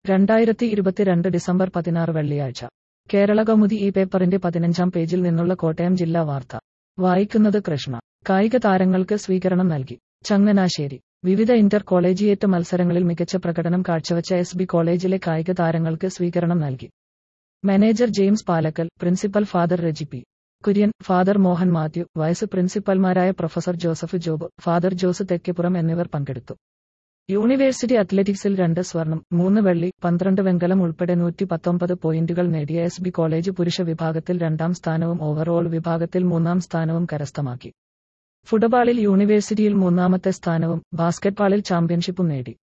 രണ്ടായിരത്തി ഇരുപത്തിരണ്ട് ഡിസംബർ പതിനാറ് വെള്ളിയാഴ്ച കേരള കൗമുദി ഈ പേപ്പറിന്റെ പതിനഞ്ചാം പേജിൽ നിന്നുള്ള കോട്ടയം ജില്ലാ വാർത്ത വായിക്കുന്നത് കൃഷ്ണ കായിക താരങ്ങൾക്ക് സ്വീകരണം നൽകി ചങ്ങനാശ്ശേരി വിവിധ ഇന്റർ കോളേജിയേറ്റ് മത്സരങ്ങളിൽ മികച്ച പ്രകടനം കാഴ്ചവച്ച എസ് ബി കോളേജിലെ കായിക താരങ്ങൾക്ക് സ്വീകരണം നൽകി manager James Palakkal principal father Reji P Kurian father Mohan Mathew vice പ്രിൻസിപ്പൽമാരായ പ്രൊഫസർ ജോസഫ് ജോബ് ഫാദർ ജോസ് തെക്കേപ്പുറം എന്നിവർ പങ്കെടുത്തു യൂണിവേഴ്സിറ്റി അത്ലറ്റിക്സിൽ രണ്ട് സ്വർണം മൂന്ന് വെള്ളി പന്ത്രണ്ട് വെങ്കലം ഉൾപ്പെടെ നൂറ്റി പത്തൊമ്പത് പോയിന്റുകൾ നേടിയ എസ് ബി കോളേജ് പുരുഷ വിഭാഗത്തിൽ രണ്ടാം സ്ഥാനവും ഓവറോൾ വിഭാഗത്തിൽ മൂന്നാം സ്ഥാനവും കരസ്ഥമാക്കി ഫുട്ബോളിൽ യൂണിവേഴ്സിറ്റിയിൽ മൂന്നാമത്തെ സ്ഥാനവും ബാസ്കറ്റ്ബാളിൽ ചാമ്പ്യൻഷിപ്പും നേടി